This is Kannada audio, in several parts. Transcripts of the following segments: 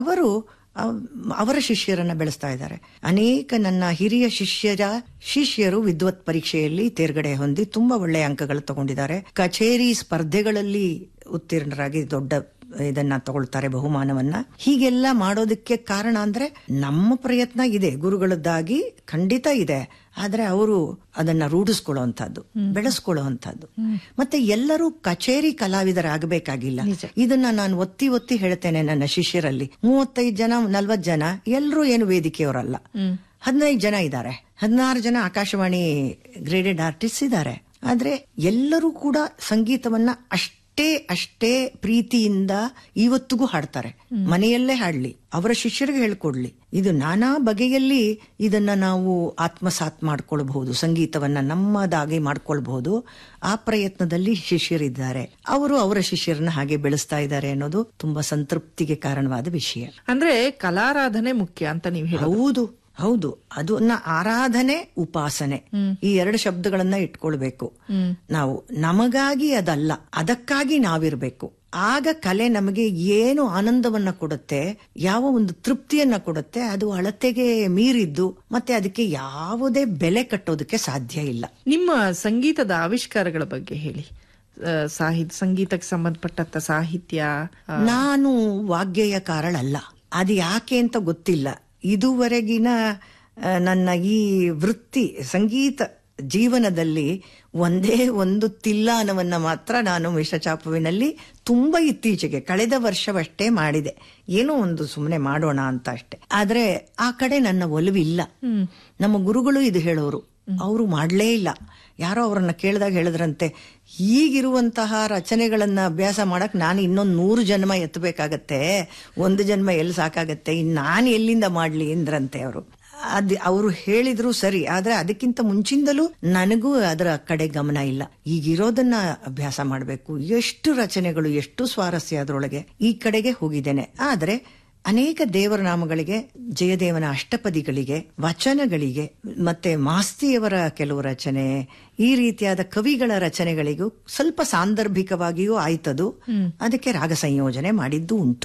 ಅವರು ಅವ್- ಅವರ ಶಿಷ್ಯರನ್ನ ಬೆಳೆಸ್ತಾ ಇದ್ದಾರೆ ಅನೇಕ ನನ್ನ ಹಿರಿಯ ಶಿಷ್ಯರ ಶಿಷ್ಯರು ವಿದ್ವತ್ ಪರೀಕ್ಷೆಯಲ್ಲಿ ತೇರ್ಗಡೆ ಹೊಂದಿ ತುಂಬಾ ಒಳ್ಳೆಯ ಅಂಕಗಳು ತಗೊಂಡಿದ್ದಾರೆ ಕಚೇರಿ ಸ್ಪರ್ಧೆಗಳಲ್ಲಿ ಉತ್ತೀರ್ಣರಾಗಿ ದೊಡ್ಡ ಇದನ್ನ ತಗೊಳ್ತಾರೆ ಬಹುಮಾನವನ್ನ ಹೀಗೆಲ್ಲ ಮಾಡೋದಕ್ಕೆ ಕಾರಣ ಅಂದ್ರೆ ನಮ್ಮ ಪ್ರಯತ್ನ ಇದೆ ಗುರುಗಳದ್ದಾಗಿ ಖಂಡಿತ ಇದೆ ಆದ್ರೆ ಅವರು ಅದನ್ನ ರೂಢಿಸ್ಕೊಳ್ಳುವಂತದ್ದು ಬೆಳೆಸ್ಕೊಳ್ಳುವಂತದ್ದು ಮತ್ತೆ ಎಲ್ಲರೂ ಕಚೇರಿ ಕಲಾವಿದರಾಗಬೇಕಾಗಿಲ್ಲ ಇದನ್ನ ನಾನು ಒತ್ತಿ ಒತ್ತಿ ಹೇಳ್ತೇನೆ ನನ್ನ ಶಿಷ್ಯರಲ್ಲಿ ಮೂವತ್ತೈದು ಜನ ನಲ್ವತ್ ಜನ ಎಲ್ಲರೂ ಏನು ವೇದಿಕೆಯವರಲ್ಲ ಹದಿನೈದು ಜನ ಇದ್ದಾರೆ ಹದಿನಾರು ಜನ ಆಕಾಶವಾಣಿ ಗ್ರೇಡೆಡ್ ಆರ್ಟಿಸ್ಟ್ ಇದ್ದಾರೆ ಆದ್ರೆ ಎಲ್ಲರೂ ಕೂಡ ಸಂಗೀತವನ್ನ ಅಷ್ಟೇ ಅಷ್ಟೇ ಪ್ರೀತಿಯಿಂದ ಇವತ್ತಿಗೂ ಹಾಡ್ತಾರೆ ಮನೆಯಲ್ಲೇ ಹಾಡ್ಲಿ ಅವರ ಶಿಷ್ಯರಿಗೆ ಹೇಳ್ಕೊಡ್ಲಿ ಇದು ನಾನಾ ಬಗೆಯಲ್ಲಿ ಇದನ್ನ ನಾವು ಆತ್ಮಸಾತ್ ಮಾಡ್ಕೊಳ್ಬಹುದು ಸಂಗೀತವನ್ನ ನಮ್ಮದಾಗಿ ಮಾಡ್ಕೊಳ್ಬಹುದು ಆ ಪ್ರಯತ್ನದಲ್ಲಿ ಶಿಷ್ಯರಿದ್ದಾರೆ ಅವರು ಅವರ ಶಿಷ್ಯರನ್ನ ಹಾಗೆ ಬೆಳೆಸ್ತಾ ಇದ್ದಾರೆ ಅನ್ನೋದು ತುಂಬಾ ಸಂತೃಪ್ತಿಗೆ ಕಾರಣವಾದ ವಿಷಯ ಅಂದ್ರೆ ಕಲಾರಾಧನೆ ಮುಖ್ಯ ಅಂತ ನೀವು ಹೇಳಿ ಹೌದು ಹೌದು ಅದನ್ನ ಆರಾಧನೆ ಉಪಾಸನೆ ಈ ಎರಡು ಶಬ್ದಗಳನ್ನ ಇಟ್ಕೊಳ್ಬೇಕು ನಾವು ನಮಗಾಗಿ ಅದಲ್ಲ ಅದಕ್ಕಾಗಿ ನಾವಿರ್ಬೇಕು ಆಗ ಕಲೆ ನಮಗೆ ಏನು ಆನಂದವನ್ನ ಕೊಡುತ್ತೆ ಯಾವ ಒಂದು ತೃಪ್ತಿಯನ್ನ ಕೊಡುತ್ತೆ ಅದು ಅಳತೆಗೆ ಮೀರಿದ್ದು ಮತ್ತೆ ಅದಕ್ಕೆ ಯಾವುದೇ ಬೆಲೆ ಕಟ್ಟೋದಕ್ಕೆ ಸಾಧ್ಯ ಇಲ್ಲ ನಿಮ್ಮ ಸಂಗೀತದ ಆವಿಷ್ಕಾರಗಳ ಬಗ್ಗೆ ಹೇಳಿ ಸಾಹಿತ್ಯ ಸಂಗೀತಕ್ಕೆ ಸಂಬಂಧಪಟ್ಟಂತ ಸಾಹಿತ್ಯ ಆ, ನಾನು ವಾಗ್ಗೇಯಕಾರಳಲ್ಲ ಅದು ಯಾಕೆ ಅಂತ ಗೊತ್ತಿಲ್ಲ ಇದುವರೆಗಿನ ಆ, ನನ್ನ ಈ ವೃತ್ತಿ ಸಂಗೀತ ಜೀವನದಲ್ಲಿ ಒಂದೇ ಒಂದು ತಿಲ್ಲಾನವನ್ನ ಮಾತ್ರ ನಾನು ಮಿಶ್ರಚಾಪುವಿನಲ್ಲಿ ತುಂಬಾ ಇತ್ತೀಚೆಗೆ ಕಳೆದ ವರ್ಷವಷ್ಟೇ ಮಾಡಿದೆ ಏನೋ ಒಂದು ಸುಮ್ಮನೆ ಮಾಡೋಣ ಅಂತ ಅಷ್ಟೇ ಆದ್ರೆ ಆ ಕಡೆ ನನ್ನ ಒಲವಿಲ್ಲ ನಮ್ಮ ಗುರುಗಳು ಇದು ಹೇಳೋರು ಅವರು ಮಾಡಲೇ ಇಲ್ಲ ಯಾರೋ ಅವರನ್ನ ಕೇಳಿದಾಗ ಹೇಳಿದ್ರಂತೆ ಈಗಿರುವಂತಹ ರಚನೆಗಳನ್ನ ಅಭ್ಯಾಸ ಮಾಡಕ್ ನಾನು ಇನ್ನೊಂದು ನೂರು ಜನ್ಮ ಎತ್ತಬೇಕಾಗತ್ತೆ ಒಂದು ಜನ್ಮ ಎಲ್ಲಿ ಸಾಕಾಗತ್ತೆ ಇನ್ ನಾನು ಎಲ್ಲಿಂದ ಮಾಡ್ಲಿ ಎಂದ್ರಂತೆ ಅವರು ಅದ್ ಅವರು ಹೇಳಿದ್ರು ಸರಿ ಆದ್ರೆ ಅದಕ್ಕಿಂತ ಮುಂಚಿಂದಲೂ ನನಗೂ ಅದರ ಕಡೆ ಗಮನ ಇಲ್ಲ ಈಗಿರೋದನ್ನ ಅಭ್ಯಾಸ ಮಾಡಬೇಕು ಎಷ್ಟು ರಚನೆಗಳು ಎಷ್ಟು ಸ್ವಾರಸ್ಯ ಅದರೊಳಗೆ ಈ ಕಡೆಗೆ ಹೋಗಿದ್ದೇನೆ ಆದ್ರೆ ಅನೇಕ ದೇವರ ನಾಮಗಳಿಗೆ ಜಯದೇವನ ಅಷ್ಟಪದಿಗಳಿಗೆ ವಚನಗಳಿಗೆ ಮತ್ತೆ ಮಾಸ್ತಿಯವರ ಕೆಲವು ರಚನೆ ಈ ರೀತಿಯಾದ ಕವಿಗಳ ರಚನೆಗಳಿಗೂ ಸ್ವಲ್ಪ ಸಾಂದರ್ಭಿಕವಾಗಿಯೂ ಆಯ್ತದು ಅದಕ್ಕೆ ರಾಗ ಸಂಯೋಜನೆ ಮಾಡಿದ್ದು ಉಂಟು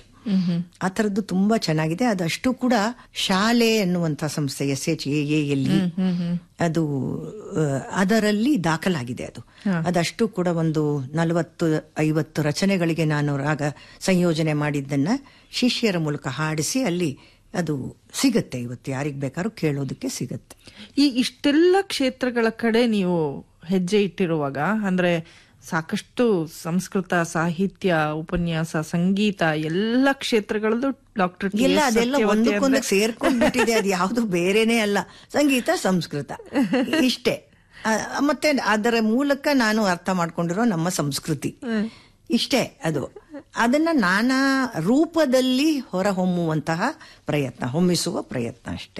ಆ ಥರದ್ದು ತುಂಬಾ ಚೆನ್ನಾಗಿದೆ ಅದಷ್ಟು ಕೂಡ ಶಾಲೆ ಎನ್ನುವಂತ ಸಂಸ್ಥೆ ಎಸ್ ಎಚ್ ಎ ಎಲ್ಲಿ ಅದು ಆ, ಅದರಲ್ಲಿ ದಾಖಲಾಗಿದೆ ಅದು ಅದಷ್ಟು ಕೂಡ ಒಂದು ನಲವತ್ತು ಐವತ್ತು ರಚನೆಗಳಿಗೆ ನಾನು ರಾಗ ಸಂಯೋಜನೆ ಮಾಡಿದ್ದನ್ನ ಶಿಷ್ಯರ ಮೂಲಕ ಹಾಡಿಸಿ ಅಲ್ಲಿ ಅದು ಸಿಗತ್ತೆ ಇವತ್ತು ಯಾರಿಗ್ ಬೇಕಾದ್ರೂ ಕೇಳೋದಕ್ಕೆ ಸಿಗತ್ತೆ ಈ ಇಷ್ಟೆಲ್ಲ ಕ್ಷೇತ್ರಗಳ ಕಡೆ ನೀವು ಹೆಜ್ಜೆ ಇಟ್ಟಿರುವಾಗ ಅಂದ್ರೆ ಸಾಕಷ್ಟು ಸಂಸ್ಕೃತ ಸಾಹಿತ್ಯ ಉಪನ್ಯಾಸ ಸಂಗೀತ ಎಲ್ಲ ಕ್ಷೇತ್ರಗಳಲ್ಲೂ ಡಾಕ್ಟರ್ ಟಿ. ಇಲ್ಲ ಎಸ್. ಅದೆಲ್ಲ ಸತ್ಯವತಿ ಒಂದಕ್ಕೊಂದು ಅಂದ್ರೆ- ಸೇರ್ಕೊಂಡ್ಬಿಟ್ಟಿದೆ ಅದು ಯಾವುದು ಬೇರೆನೇ ಅಲ್ಲ ಸಂಗೀತ ಸಂಸ್ಕೃತ ಇಷ್ಟೇ ಆ, ಮತ್ತೆ ಅದರ ಮೂಲಕ ನಾನು ಅರ್ಥ ಮಾಡ್ಕೊಂಡಿರೋ ನಮ್ಮ ಸಂಸ್ಕೃತಿ ಇಷ್ಟೇ ಅದು ಅದನ್ನ ನಾನಾ ರೂಪದಲ್ಲಿ ಹೊರಹೊಮ್ಮುವಂತಹ ಪ್ರಯತ್ನ ಹೊಮ್ಮಿಸುವ ಪ್ರಯತ್ನ ಅಷ್ಟೇ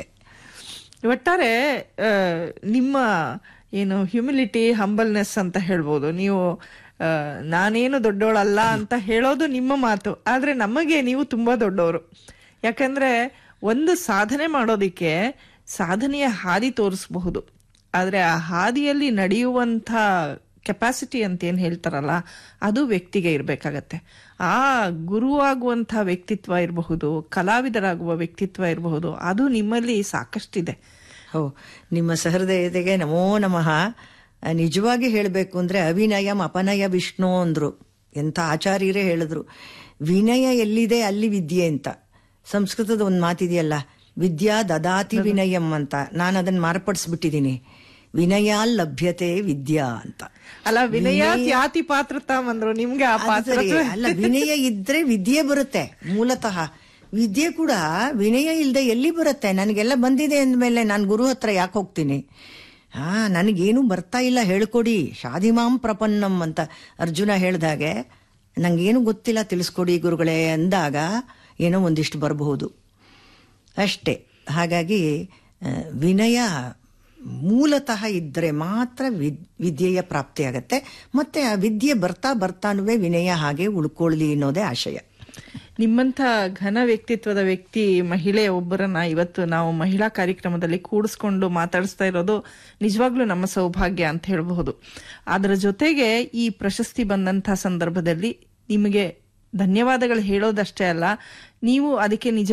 ಒಟ್ಟಾರೆ ಆ, ನಿಮ್ಮ ಏನು ಹ್ಯುಮಿಲಿಟಿ ಹಂಬಲ್ನೆಸ್ ಅಂತ ಹೇಳ್ಬೋದು ನೀವು ಆ, ನಾನೇನು ದೊಡ್ಡವಳಲ್ಲ ಅಂತ ಹೇಳೋದು ನಿಮ್ಮ ಮಾತು ಆದ್ರೆ ನಮಗೆ ನೀವು ತುಂಬಾ ದೊಡ್ಡವರು ಯಾಕಂದ್ರೆ ಒಂದು ಸಾಧನೆ ಮಾಡೋದಿಕ್ಕೆ ಸಾಧನೆಯ ಹಾದಿ ತೋರಿಸಬಹುದು ಆದ್ರೆ ಆ ಹಾದಿಯಲ್ಲಿ ನಡೆಯುವಂತ ಕೆಪಾಸಿಟಿ ಅಂತ ಏನ್ ಹೇಳ್ತಾರಲ್ಲ ಅದು ವ್ಯಕ್ತಿಗೆ ಇರಬೇಕಾಗತ್ತೆ ಆ ಗುರುವಾಗುವಂಥ ವ್ಯಕ್ತಿತ್ವ ಇರಬಹುದು ಕಲಾವಿದರಾಗುವ ವ್ಯಕ್ತಿತ್ವ ಇರಬಹುದು ಅದು ನಿಮ್ಮಲ್ಲಿ ಸಾಕಷ್ಟಿದೆ ಹೋ ನಿಮ್ಮ ಸಹೃದಯತೆಗೆ ನಮೋ ನಮಃ ಆ, ನಿಜವಾಗಿ ಹೇಳಬೇಕು ಅಂದ್ರೆ ಅವಿನಯಂ ಅಪನಯ ವಿಷ್ಣು ಅಂದ್ರು ಎಂಥ ಆಚಾರ್ಯರೇ ಹೇಳಿದ್ರು ವಿನಯ ಎಲ್ಲಿದೆ ಅಲ್ಲಿ ವಿದ್ಯೆ ಅಂತ ಸಂಸ್ಕೃತದ ಒಂದು ಮಾತಿದೆಯಲ್ಲ ವಿದ್ಯಾ ದದಾತಿ ವಿನಯಂ ಅಂತ ನಾನು ಅದನ್ನ ಮಾರ್ಪಡಿಸ್ಬಿಟ್ಟಿದ್ದೀನಿ ವಿನಯ ಲಭ್ಯತೆ ವಿದ್ಯಾ ಅಂತ ಅಲ್ಲ ವಿನಯ ತ್ಯಾತಿ ಪಾತ್ರತಾಮ್ ಅಂದ್ರು ನಿಮ್ಗೆ ಆ ಅದು ಪಾತ್ರ ಸರಿ. ಅಲ್ಲ ವಿನಯ ಇದ್ರೆ ವಿದ್ಯೆ ಬರುತ್ತೆ ಮೂಲತಃ ವಿದ್ಯೆ ಕೂಡ ವಿನಯ ಇಲ್ಲದೆ ಎಲ್ಲಿ ಬರುತ್ತೆ ನನಗೆಲ್ಲ ಬಂದಿದೆ ಅಂದ್ಮೇಲೆ ನಾನು ಗುರು ಹತ್ರ ಯಾಕೆ ಹೋಗ್ತೀನಿ ಹಾ ನನಗೇನು ಬರ್ತಾ ಇಲ್ಲ ಹೇಳ್ಕೊಡಿ ಶಾದಿಮಾಂ ಪ್ರಪನ್ನಂ ಅಂತ ಅರ್ಜುನ ಹೇಳ್ದಾಗೆ ನಂಗೇನು ಗೊತ್ತಿಲ್ಲ ತಿಳಿಸ್ಕೊಡಿ ಗುರುಗಳೇ ಅಂದಾಗ ಏನೋ ಒಂದಿಷ್ಟು ಬರಬಹುದು ಅಷ್ಟೇ ಹಾಗಾಗಿ ಆ, ವಿನಯ ಮೂಲತಃ ಇದ್ರೆ ಮಾತ್ರ ವಿದ್ ವಿದ್ಯೆಯ ಪ್ರಾಪ್ತಿಯಾಗತ್ತೆ ಮತ್ತೆ ಆ ವಿದ್ಯೆ ಬರ್ತಾ ಬರ್ತಾನುವೆ ವಿನಯ ಹಾಗೆ ಉಳ್ಕೊಳ್ಳಿ ಅನ್ನೋದೇ ಆಶಯ ನಿಮ್ಮಂಥ ಘನ ವ್ಯಕ್ತಿತ್ವದ ವ್ಯಕ್ತಿ ಮಹಿಳೆ ಒಬ್ಬರನ್ನ ಇವತ್ತು ನಾವು ಮಹಿಳಾ ಕಾರ್ಯಕ್ರಮದಲ್ಲಿ ಕೂಡಿಸ್ಕೊಂಡು ಮಾತಾಡಿಸ್ತಾ ಇರೋದು ನಿಜವಾಗ್ಲೂ ನಮ್ಮ ಸೌಭಾಗ್ಯ ಅಂತ ಹೇಳಬಹುದು ಅದರ ಜೊತೆಗೆ ಈ ಪ್ರಶಸ್ತಿ ಬಂದಂಥ ಸಂದರ್ಭದಲ್ಲಿ ನಿಮಗೆ ಧನ್ಯವಾದಗಳು ಹೇಳೋದಷ್ಟೇ ಅಲ್ಲ ನೀವು ಅದಕ್ಕೆ ನಿಜ